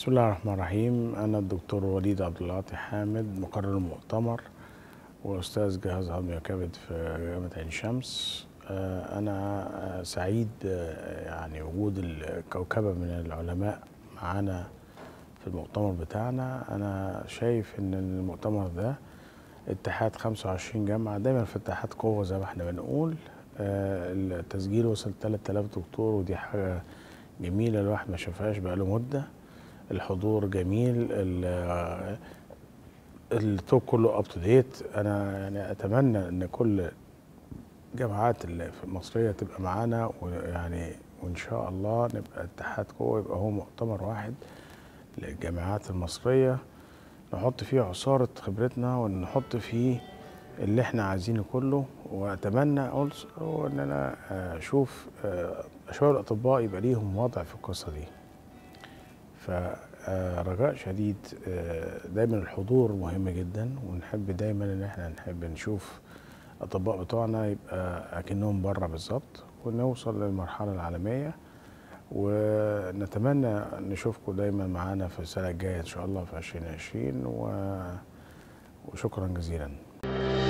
بسم الله الرحمن الرحيم أنا الدكتور وليد عبد العاطي حامد مقرر المؤتمر وأستاذ جهاز هضمي وكبد في جامعة عين شمس آه، أنا آه، سعيد آه، يعني وجود الكوكبة من العلماء معانا في المؤتمر بتاعنا أنا شايف إن المؤتمر ده اتحاد 25 جامعة دايما في اتحاد قوة زي ما احنا بنقول آه، التسجيل وصل 3000 دكتور ودي حاجة جميلة الواحد ما شافهاش بقاله مدة الحضور جميل ال- التوك كله اب تو ديت انا يعني اتمنى ان كل الجامعات اللي في المصريه تبقى معانا ويعني وان شاء الله نبقى اتحاد قوه يبقى هو مؤتمر واحد للجامعات المصريه نحط فيه عصاره خبرتنا ونحط فيه اللي احنا عايزينه كله واتمنى also ان انا اشوف آه، اشوف الاطباء يبقى ليهم وضع في القصه دي فرجاء شديد آه، دايما الحضور مهم جدا ونحب دايما ان احنا نحب نشوف الاطباء بتوعنا يبقى اكنهم بره بالظبط ونوصل للمرحله العالميه ونتمنى نشوفكم دايما معانا في السنه الجايه ان شاء الله في 2020 و... وشكرا جزيلا